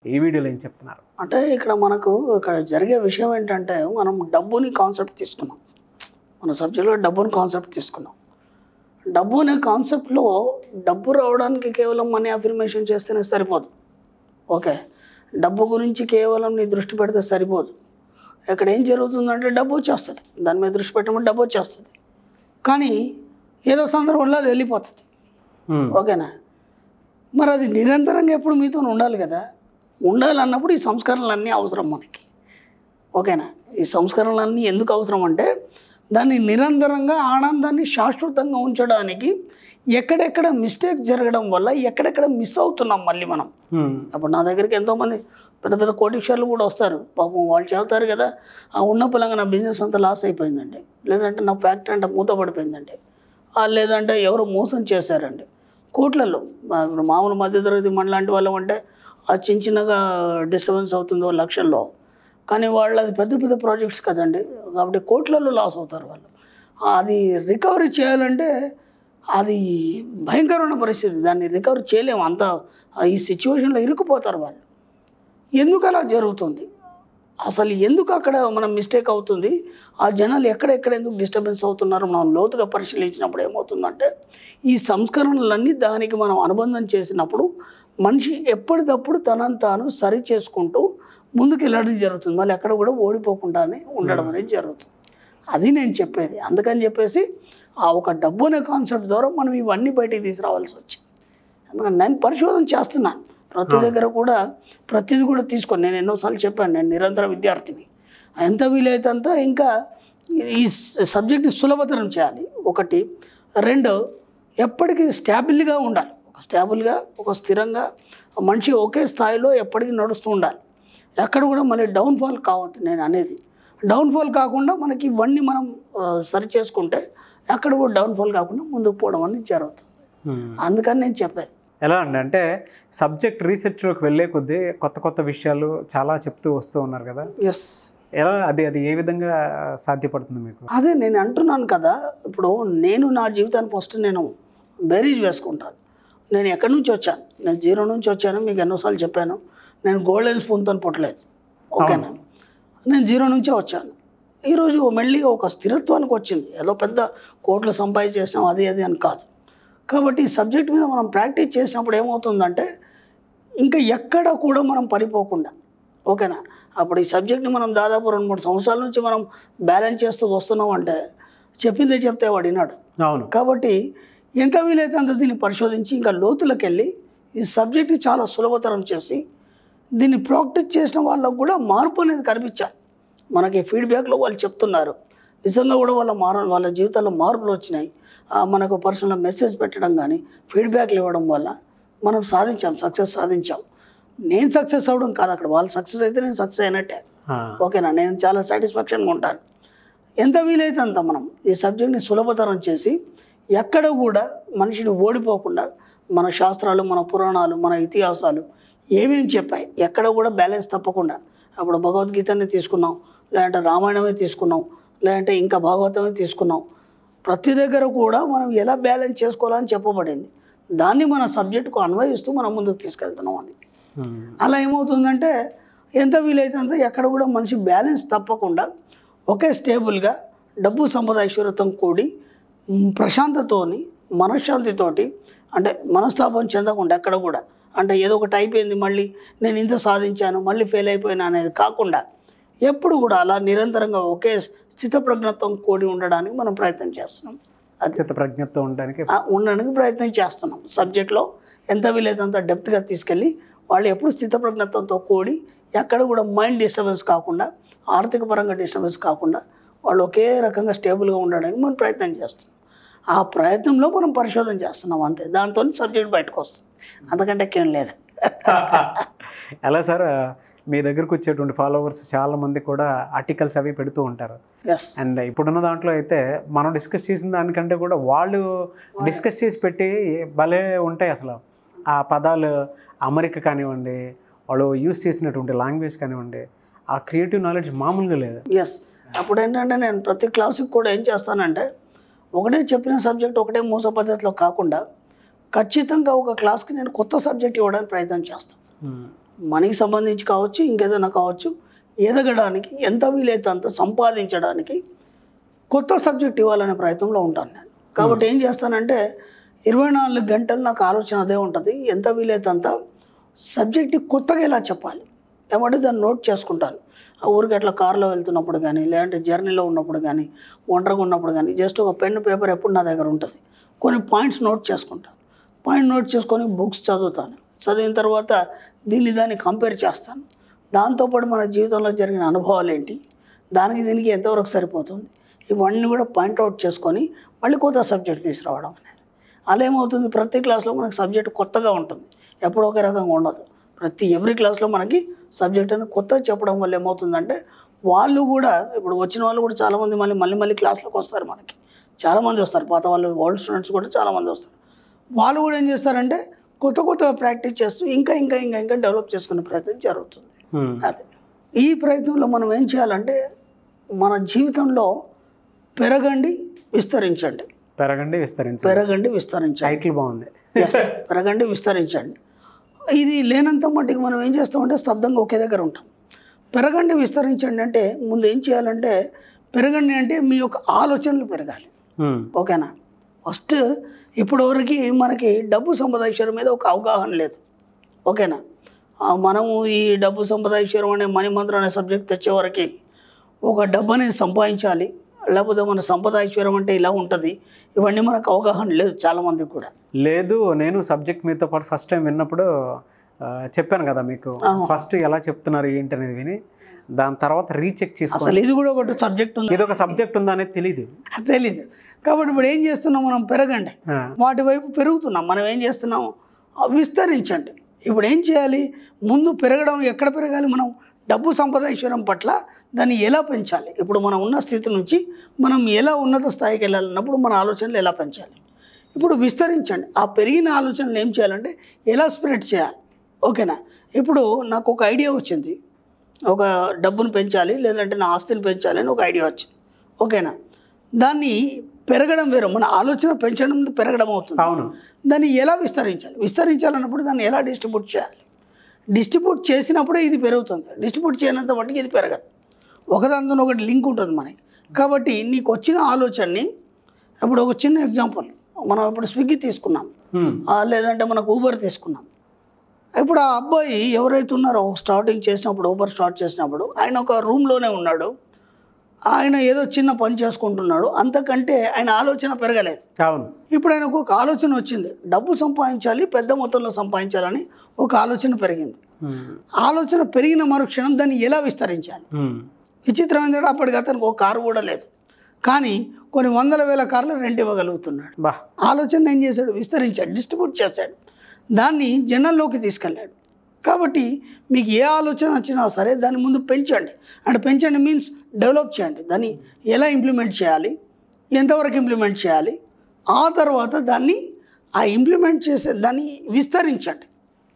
ఈ వీడియోలో ఏం చెప్తున్నారు అంటే ఇక్కడ మనకు ఇక్కడ జరిగే విషయం ఏంటంటే మనం డబ్బుని కాన్సెప్ట్ తీసుకున్నాం మన సబ్జెక్ట్లో డబ్బుని కాన్సెప్ట్ తీసుకున్నాం డబ్బు అనే కాన్సెప్ట్లో డబ్బు రావడానికి కేవలం మనీ అఫర్మేషన్ చేస్తేనే సరిపోదు ఓకే డబ్బు గురించి కేవలం నీ దృష్టి పెడితే సరిపోదు ఇక్కడ ఏం జరుగుతుందంటే డబ్బు వచ్చేస్తుంది దాని మీద దృష్టి పెట్టినప్పుడు డబ్బు వచ్చేస్తుంది కానీ ఏదో సందర్భంలో అది వెళ్ళిపోతుంది ఉమ్, ఓకేనా మరి అది నిరంతరంగా ఎప్పుడు మీతో ఉండాలి కదా ఉండాలన్నప్పుడు ఈ సంస్కరణలన్నీ అవసరం మనకి ఓకేనా ఈ సంస్కరణలన్నీ ఎందుకు అవసరం అంటే దాన్ని నిరంతరంగా ఆనందాన్ని శాశ్వతంగా ఉంచడానికి ఎక్కడెక్కడ మిస్టేక్ జరగడం వల్ల ఎక్కడెక్కడ మిస్ అవుతున్నాం మళ్ళీ మనం ఉమ్, అప్పుడు నా దగ్గరికి ఎంతోమంది పెద్ద పెద్ద కోటీశ్వర్లు కూడా వస్తారు పాపం వాళ్ళు చెబుతారు కదా ఆ ఉన్న పొలంగా నా బిజినెస్ అంతా లాస్ అయిపోయిందండి లేదంటే నా ఫ్యాక్టరీ అంటే మూత పడిపోయిందండి ఆ లేదంటే ఎవరో మోసం చేశారండి కోట్లలో మా- ఇప్పుడు మామూలు మధ్యతరగతి మన లాంటి వాళ్ళం అంటే ఆ చిన్న చిన్నగా డిస్టర్బెన్స్ అవుతుందో లక్షల్లో కానీ వాళ్ళు అది పెద్ద పెద్ద ప్రాజెక్ట్స్ కదండి కాబట్టి కోట్లలో లాస్ అవుతారు వాళ్ళు అది రికవరీ చేయాలంటే అది భయంకరమైన పరిస్థితి దాన్ని రికవర్ చేయలేము అంత ఈ సిచ్యువేషన్లో ఇరుక్కుపోతారు వాళ్ళు ఎందుకు అలా జరుగుతుంది అసలు ఎందుకు అక్కడ మనం మిస్టేక్ అవుతుంది ఆ జనాలు ఎక్కడెక్కడ ఎందుకు డిస్టర్బెన్స్ అవుతున్నారో మనం లోతుగా పరిశీలించినప్పుడు ఏమవుతుందంటే ఈ సంస్కరణలన్నీ దానికి మనం అనుబంధం చేసినప్పుడు మనిషి ఎప్పటికప్పుడు తనను తాను సరి చేసుకుంటూ ముందుకు వెళ్ళడం జరుగుతుంది మళ్ళీ ఎక్కడ కూడా ఓడిపోకుండానే ఉండడం అనేది జరుగుతుంది అది నేను చెప్పేది అందుకని చెప్పేసి ఆ ఒక డబ్బు అనే కాన్సెప్ట్ ద్వారా మనం ఇవన్నీ బయటికి తీసుకురావాల్సి వచ్చింది ఎందుకంటే నేను పరిశోధన చేస్తున్నాను ప్రతి దగ్గర కూడా ప్రతిది కూడా తీసుకొని నేను ఎన్నోసార్లు చెప్పాను నేను నిరంతర విద్యార్థిని ఎంత వీలైతే అంత ఇంకా ఈ సబ్జెక్ట్ని సులభతరం చేయాలి ఒకటి రెండు ఎప్పటికీ స్టాబిల్గా ఉండాలి ఒక స్టాబుల్గా ఒక స్థిరంగా మనిషి ఒకే స్థాయిలో ఎప్పటికీ నడుస్తూ ఉండాలి ఎక్కడ కూడా మళ్ళీ డౌన్ఫాల్ కావద్దు నేను అనేది డౌన్ఫాల్ కాకుండా మనకి ఇవన్నీ మనం ఆ, సరి చేసుకుంటే ఎక్కడ కూడా డౌన్ఫాల్ కాకుండా ముందుకు పోవడం అనేది జరుగుతుంది ఉమ్. అందుకని నేను చెప్పేది ఎలా అండి అంటే సబ్జెక్ట్ రీసెర్చ్లోకి వెళ్ళే కొద్దీ కొత్త కొత్త విషయాలు చాలా చెప్తూ వస్తూ ఉన్నారు కదా ఎస్ ఎలా అది అది ఏ విధంగా సాధ్యపడుతుంది మీకు అదే నేను అంటున్నాను కదా ఇప్పుడు నేను నా జీవితాన్ని ఫస్ట్ నేను బేరీజ్ వేసుకుంటాను నేను ఎక్కడి నుంచి వచ్చాను నేను జీరో నుంచి వచ్చాను మీకు ఎన్నోసార్లు చెప్పాను నేను గోల్డెన్ స్పూన్తో పుట్టలేదు ఓకేనా నేను జీరో నుంచే వచ్చాను ఈరోజు మళ్ళీ ఒక స్థిరత్వానికి వచ్చింది ఏదో పెద్ద కోట్లు సంపాదించేసినాం అది అది అని కాదు కాబట్టి ఈ సబ్జెక్ట్ మీద మనం ప్రాక్టీస్ చేసినప్పుడు ఏమవుతుందంటే ఇంకా ఎక్కడ కూడా మనం పడిపోకుండా ఓకేనా అప్పుడు ఈ సబ్జెక్ట్ని మనం దాదాపు రెండు మూడు సంవత్సరాల నుంచి మనం బ్యాలెన్స్ చేస్తూ వస్తున్నాం అంటే చెప్పిందే చెప్తే వాడు విన్నాడు అవును కాబట్టి ఎంత వీలైతే అంత దీన్ని పరిశోధించి ఇంకా లోతులకు వెళ్ళి ఈ సబ్జెక్ట్ని చాలా సులభతరం చేసి దీన్ని ప్రాక్టీస్ చేసిన వాళ్ళకు కూడా మార్పు అనేది కనిపించాలి మనకి ఫీడ్బ్యాక్లో వాళ్ళు చెప్తున్నారు నిజంగా కూడా వాళ్ళ మార వాళ్ళ జీవితాల్లో మార్పులు వచ్చినాయి ఆ, మనకు పర్సనల్ మెసేజ్ పెట్టడం కానీ ఫీడ్బ్యాక్లు ఇవ్వడం వల్ల మనం సాధించాం సక్సెస్ సాధించాం నేను సక్సెస్ అవ్వడం కాదు అక్కడ వాళ్ళు సక్సెస్ అయితే నేను సక్సెస్ అయినట్టే ఆ, ఓకేనా నేను చాలా సాటిస్ఫాక్షన్గా ఉంటాను ఎంత వీలైతే అంత మనం ఈ సబ్జెక్ట్ని సులభతరం చేసి ఎక్కడ కూడా మనిషిని ఓడిపోకుండా మన శాస్త్రాలు మన పురాణాలు మన ఇతిహాసాలు ఏమేమి చెప్పాయి ఎక్కడ కూడా బ్యాలెన్స్ తప్పకుండా అప్పుడు భగవద్గీతని తీసుకున్నాం లేదంటే రామాయణమే తీసుకున్నాం లేదంటే ఇంకా భాగవతమే తీసుకున్నాం ప్రతి దగ్గర కూడా మనం ఎలా బ్యాలెన్స్ చేసుకోవాలని చెప్పబడింది దాన్ని మన సబ్జెక్టుకు అన్వయిస్తూ మనం ముందుకు తీసుకెళ్తున్నాం అండి ఉమ్, అలా ఏమవుతుందంటే ఎంత వీలైతే అంత ఎక్కడ కూడా మనిషి బ్యాలెన్స్ తప్పకుండా ఒకే స్టేబుల్గా డబ్బు సంపద ఐశ్వర్యతం కూడి మ్, ప్రశాంతతోని మనశ్శాంతితోటి అంటే మనస్తాపం చెందకుండా ఎక్కడ కూడా అంటే ఏదో ఒకటి అయిపోయింది మళ్ళీ నేను ఇంత సాధించాను మళ్ళీ ఫెయిల్ అయిపోయినా అనేది కాకుండా ఎప్పుడు కూడా అలా నిరంతరంగా ఒకే స్థితప్రజ్ఞత్వం కూడి ఉండడానికి మనం ప్రయత్నం చేస్తున్నాం అది చిత్త ప్రజ్ఞతో ఉండడానికి ఆ, ఉండడానికి ప్రయత్నం చేస్తున్నాం సబ్జెక్ట్లో ఎంత వీలైతే అంత డెప్త్గా తీసుకెళ్ళి వాళ్ళు ఎప్పుడు స్థితప్రజ్ఞత్వంతో కూడి ఎక్కడ కూడా మైండ్ డిస్టర్బెన్స్ కాకుండా ఆర్థిక పరంగా డిస్టర్బెన్స్ కాకుండా వాళ్ళు ఒకే రకంగా స్టేబుల్గా ఉండడానికి మనం ప్రయత్నం చేస్తున్నాం ఆ ప్రయత్నంలో మనం పరిశోధన చేస్తున్నాం అంతే దాంతో సబ్జెక్ట్ బయటకు వస్తుంది అంతకంటే ఎక్కేం లేదు ఎలా సార్ మీ దగ్గరకు వచ్చేటువంటి ఫాలోవర్స్ చాలా మంది కూడా ఆర్టికల్స్ అవి పెడుతూ ఉంటారు ఎస్ అండ్ ఇప్పుడున్న దాంట్లో అయితే మనం డిస్కస్ చేసిన దానికంటే కూడా వాళ్ళు డిస్కస్ చేసి పెట్టి భలే ఉంటాయి అసలు ఆ పదాలు అమరిక కానివ్వండి వాళ్ళు యూస్ చేసినటువంటి లాంగ్వేజ్ కానివ్వండి ఆ క్రియేటివ్ నాలెడ్జ్ మామూలుగా లేదు ఎస్ అప్పుడు ఏంటంటే నేను ప్రతి క్లాసుకి కూడా ఏం చేస్తానంటే ఒకటే చెప్పిన సబ్జెక్ట్ ఒకటే మూస పద్ధతిలో కాకుండా ఖచ్చితంగా ఒక క్లాస్కి నేను కొత్త సబ్జెక్ట్ ఇవ్వడానికి ప్రయత్నం చేస్తాను మనీకి సంబంధించి కావచ్చు ఇంకేదైనా కావచ్చు ఎదగడానికి ఎంత వీలైతే అంత సంపాదించడానికి కొత్త సబ్జెక్ట్ ఇవ్వాలనే ప్రయత్నంలో ఉంటాను నేను కాబట్టి ఏం చేస్తానంటే ఇరవై నాలుగు గంటలు నాకు ఆలోచన అదే ఉంటుంది ఎంత వీలైతే అంత సబ్జెక్ట్ కొత్తగా ఎలా చెప్పాలి ఏమంటే దాన్ని నోట్ చేసుకుంటాను ఆ ఊరికి అట్లా కార్లో వెళ్తున్నప్పుడు కానీ లేదంటే జర్నీలో ఉన్నప్పుడు కానీ ఒంటరిగా ఉన్నప్పుడు కానీ జస్ట్ ఒక పెన్ను పేపర్ ఎప్పుడు నా దగ్గర ఉంటుంది కొన్ని పాయింట్స్ నోట్ చేసుకుంటాను పాయింట్ నోట్ చేసుకొని బుక్స్ చదువుతాను చదివిన తర్వాత దీన్ని దాన్ని కంపేర్ చేస్తాను దాంతోపాటు మన జీవితంలో జరిగిన అనుభవాలు ఏంటి దానికి దీనికి ఎంతవరకు సరిపోతుంది ఇవన్నీ కూడా పాయింట్అవుట్ చేసుకొని మళ్ళీ కొత్త సబ్జెక్ట్ తీసుకురావడం అనేది అలా ఏమవుతుంది ప్రతి క్లాస్లో మనకి సబ్జెక్ట్ కొత్తగా ఉంటుంది ఎప్పుడో ఒక రకంగా ఉండదు ప్రతి ఎవ్రీ క్లాస్లో మనకి సబ్జెక్ట్ అనేది కొత్తగా చెప్పడం వల్ల ఏమవుతుందంటే వాళ్ళు కూడా ఇప్పుడు వచ్చిన వాళ్ళు కూడా చాలామంది మళ్ళీ మళ్ళీ మళ్ళీ క్లాస్లోకి వస్తారు మనకి చాలామంది వస్తారు పాత వాళ్ళు ఓల్డ్ స్టూడెంట్స్ కూడా చాలామంది వస్తారు వాళ్ళు కూడా ఏం చేస్తారంటే కొత్త కొత్తగా ప్రాక్టీస్ చేస్తూ ఇంకా ఇంకా ఇంకా ఇంకా డెవలప్ చేసుకునే ప్రయత్నం జరుగుతుంది ఉమ్. అదే ఈ ప్రయత్నంలో మనం ఏం చేయాలంటే మన జీవితంలో పెరగండి విస్తరించండి పెరగండి విస్తరించండి పెరగండి విస్తరించండి టైటిల్ బాగుంది ఎస్ పెరగండి విస్తరించండి ఇది లేనంత మట్టికి మనం ఏం చేస్తామంటే స్తబ్దంగా ఒకే దగ్గర ఉంటాం పెరగండి విస్తరించండి అంటే ముందు ఏం చేయాలంటే పెరగండి అంటే మీ యొక్క ఆలోచనలు పెరగాలి ఉమ్. ఓకేనా ఫస్ట్ ఇప్పటివరకు మనకి డబ్బు సంపాదించడం మీద ఒక అవగాహన లేదు ఓకేనా ఆ, మనము ఈ డబ్బు సంపాదించడం అనే మనీ మంత్రం అనే సబ్జెక్ట్ తెచ్చేవరకు ఒక డబ్బు అనేది సంపాదించాలి లేకపోతే మన సంపాదించడం అంటే ఇలా ఉంటుంది ఇవన్నీ మనకు అవగాహన లేదు చాలామందికి కూడా లేదు నేను సబ్జెక్ట్ మీతో పాటు ఫస్ట్ టైం విన్నప్పుడు ఆ, చెప్పాను కదా మీకు ఫస్ట్ ఎలా చెప్తున్నారు ఏంటి అనేది విని దాని తర్వాత రీచెక్ చేసుకో అసలు ఇది కూడా ఒకటి సబ్జెక్ట్ ఉంది ఇది ఒక సబ్జెక్ట్ ఉందా అనేది తెలియదు తెలీదు కాబట్టి ఇప్పుడు ఏం చేస్తున్నాం మనం పెరగండి ఆ, వాటి వైపు పెరుగుతున్నాం మనం ఏం చేస్తున్నాం ఆ, విస్తరించండి ఇప్పుడు ఏం చేయాలి ముందు పెరగడం ఎక్కడ పెరగాలి మనం డబ్బు సంపాదించడం పట్ల దాన్ని ఎలా పెంచాలి ఇప్పుడు మనం ఉన్న స్థితి నుంచి మనం ఎలా ఉన్నత స్థాయికి వెళ్ళాలన్నప్పుడు మన ఆలోచనలు ఎలా పెంచాలి ఇప్పుడు విస్తరించండి ఆ పెరిగిన ఆలోచనలు ఏం చేయాలంటే ఎలా స్ప్రెడ్ చేయాలి ఓకేనా ఇప్పుడు నాకు ఒక ఐడియా వచ్చింది ఒక డబ్బును పెంచాలి లేదంటే నా ఆస్తిని పెంచాలి అని ఒక ఐడియా వచ్చింది ఓకేనా దాన్ని పెరగడం వేరు మన ఆలోచన పెంచడం పెరగడం అవుతుంది అవును దాన్ని ఎలా విస్తరించాలి విస్తరించాలన్నప్పుడు దాన్ని ఎలా డిస్ట్రిబ్యూట్ చేయాలి డిస్ట్రిబ్యూట్ చేసినప్పుడే ఇది పెరుగుతుంది డిస్ట్రిబ్యూట్ చేయనంత మట్టుకు ఇది పెరగదు ఒకదాంతో ఒకటి లింక్ ఉంటుంది మనకి కాబట్టి నీకు వచ్చిన ఆలోచనని ఇప్పుడు ఒక చిన్న ఎగ్జాంపుల్ మనం ఇప్పుడు స్విగ్గీ తీసుకున్నాం ఉమ్. ఆ, లేదంటే మనకు ఊబర్ తీసుకున్నాం ఇప్పుడు ఆ అబ్బాయి ఎవరైతే ఉన్నారో స్టార్టింగ్ చేసినప్పుడు ఊబర్ స్టార్ట్ చేసినప్పుడు ఆయన ఒక రూమ్లోనే ఉన్నాడు ఆయన ఏదో చిన్న పని చేసుకుంటున్నాడు అంతకంటే ఆయన ఆలోచన పెరగలేదు అవును ఇప్పుడు ఆయనకు ఒక ఆలోచన వచ్చింది డబ్బు సంపాదించాలి పెద్ద మొత్తంలో సంపాదించాలని ఒక ఆలోచన పెరిగింది ఉమ్. ఆలోచన పెరిగిన మరుక్షణం దాన్ని ఎలా విస్తరించాలి ఉమ్. విచిత్రం ఏంటంటే అప్పటికి అతనికి ఒక కారు కూడా లేదు కానీ కొన్ని వందల వేల కార్లు రెంట్ ఇవ్వగలుగుతున్నాడు బా ఆలోచన ఏం చేశాడు విస్తరించాడు డిస్ట్రిబ్యూట్ చేశాడు దాన్ని జనంలోకి తీసుకెళ్ళాడు కాబట్టి మీకు ఏ ఆలోచన వచ్చినా సరే దాన్ని ముందు పెంచండి అంటే పెంచండి మీన్స్ డెవలప్ చేయండి దాన్ని ఎలా ఇంప్లిమెంట్ చేయాలి ఎంతవరకు ఇంప్లిమెంట్ చేయాలి ఆ తర్వాత దాన్ని ఆ ఇంప్లిమెంట్ చేసే దాన్ని విస్తరించండి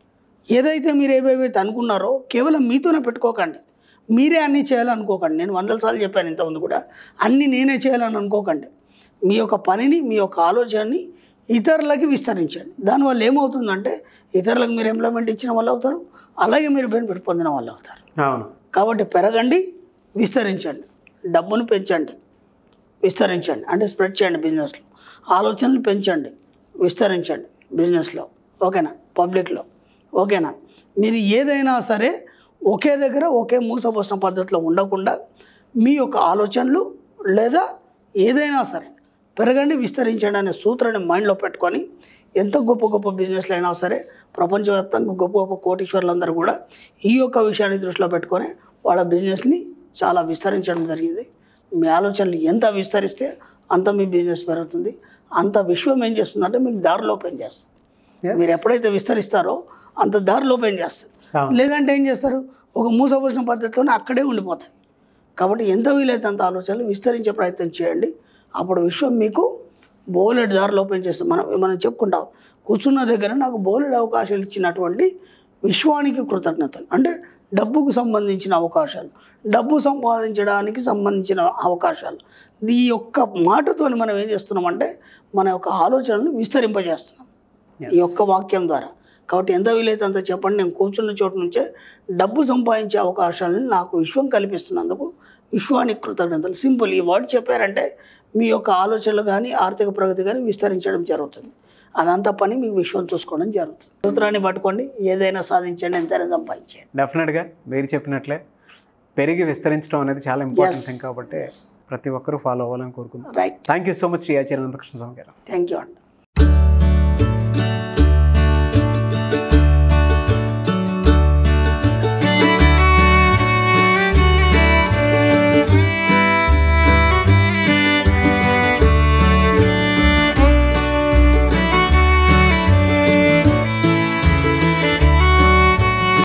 ఏదైతే మీరు ఏవేవైతే అనుకున్నారో కేవలం మీతోనే పెట్టుకోకండి మీరే అన్నీ చేయాలనుకోకండి నేను వందల సార్లు చెప్పాను ఇంతకుముందు కూడా అన్నీ నేనే చేయాలని అనుకోకండి మీ యొక్క పనిని మీ యొక్క ఆలోచనని ఇతరులకి విస్తరించండి దానివల్ల ఏమవుతుందంటే ఇతరులకు మీరు ఎంప్లాయ్మెంట్ ఇచ్చిన వాళ్ళు అవుతారు అలాగే మీరు బెనిఫిట్ పొందిన వాళ్ళు అవుతారు అవును కాబట్టి పెరగండి విస్తరించండి డబ్బును పెంచండి విస్తరించండి అంటే స్ప్రెడ్ చేయండి బిజినెస్లో ఆలోచనలు పెంచండి విస్తరించండి బిజినెస్లో ఓకేనా పబ్లిక్లో ఓకేనా మీరు ఏదైనా సరే ఒకే దగ్గర ఒకే మూసపోసిన పద్ధతిలో ఉండకుండా మీ యొక్క ఆలోచనలు లేదా ఏదైనా సరే పెరగండి విస్తరించండి అనే సూత్రాన్ని మైండ్లో పెట్టుకొని ఎంత గొప్ప గొప్ప బిజినెస్లు అయినా సరే ప్రపంచవ్యాప్తంగా గొప్ప గొప్ప కోటీశ్వర్లందరూ కూడా ఈ యొక్క విషయాన్ని దృష్టిలో పెట్టుకొని వాళ్ళ బిజినెస్ని చాలా విస్తరించడం జరిగింది మీ ఆలోచనలు ఎంత విస్తరిస్తే అంత మీ బిజినెస్ పెరుగుతుంది అంత విశ్వం ఏం చేస్తుందంటే మీకు దారిలో ఓపెన్ చేస్తుంది Yes. మీరు ఎప్పుడైతే విస్తరిస్తారో అంత దారిలో ఓపెన్ చేస్తుంది అవును. లేదంటే ఏం చేస్తారు ఒక మూసపోసిన పద్ధతిలోనే అక్కడే ఉండిపోతాయి కాబట్టి ఎంత వీలైతే అంత ఆలోచనలు విస్తరించే ప్రయత్నం చేయండి అప్పుడు విశ్వం మీకు బోలెడు దారులు ఓపెన్ చేస్తుంది మనం మనం చెప్పుకుంటాం కూర్చున్న దగ్గర నాకు బోలెడు అవకాశాలు ఇచ్చినటువంటి విశ్వానికి కృతజ్ఞతలు అంటే డబ్బుకు సంబంధించిన అవకాశాలు డబ్బు సంపాదించడానికి సంబంధించిన అవకాశాలు ఈ యొక్క మాటతోని మనం ఏం చేస్తున్నామంటే మన యొక్క ఆలోచనలు విస్తరింపజేస్తున్నాం Yes. ఈ యొక్క వాక్యం ద్వారా కాబట్టి ఎంత వీలైతే అంత చెప్పండి నేను కూర్చున్న చోటు నుంచే డబ్బు సంపాదించే అవకాశాలను నాకు విశ్వం కల్పిస్తున్నందుకు విశ్వానికి కృతజ్ఞతలు సింపుల్ ఈ వర్డ్ చెప్పారంటే మీ యొక్క ఆలోచనలు కానీ ఆర్థిక ప్రగతి కానీ విస్తరించడం జరుగుతుంది అదంతా పని మీకు విశ్వం చూసుకోవడం జరుగుతుంది సూత్రాన్ని పట్టుకోండి ఏదైనా సాధించండి ఎంతైనా సంపాదించండి డెఫినెట్గా మీరు చెప్పినట్లే పెరిగి విస్తరించడం అనేది చాలా ఇంపార్టెంట్ థింగ్ కాబట్టి ప్రతి ఒక్కరూ ఫాలో అవ్వాలని కోరుకుందాం right thank you so much Shri Acharya Anantakrishna Swami గారు థ్యాంక్ యూ అండి